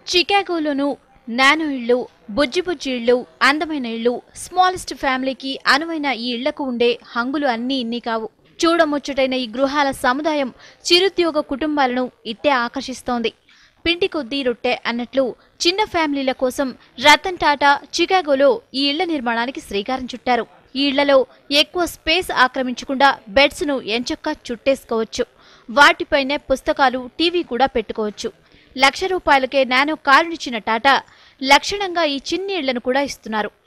చికాగోలోను nano ఇళ్ళు బుజ్జి బుజ్జి ఇళ్ళు అందమైన ఇళ్ళు స్మాలెస్ట్ ఫ్యామిలీకి అనువైన ఈ ఇళ్లకు ఉండే హంగులు అన్నీ ఇన్ని కావు చూడముచ్చటైన ఈ గృహాల సముదాయం చిరుద్యోగ కుటుంబాలను ఇట్టే ఆకర్షిస్తోంది పిండి కొద్దీ రొట్టె అన్నట్లు చిన్న ఫ్యామిలీల కోసం రతన్ టాటా చికాగోలో ఈ ఇళ్ల నిర్మాణానికి శ్రీకారం చుట్టారు ఈ ఇళ్లలో ఎక్కువ స్పేస్ ఆక్రమించకుండా బెడ్స్ ను ఎంచక్కా చుట్టేసుకోవచ్చు వాటిపైనే పుస్తకాలు టీవీ కూడా పెట్టుకోవచ్చు లక్ష రూపాయలకే నానో కారునిచ్చిన టాటా లక్షణంగా ఈ చిన్ని ఇళ్లను కూడా ఇస్తున్నారు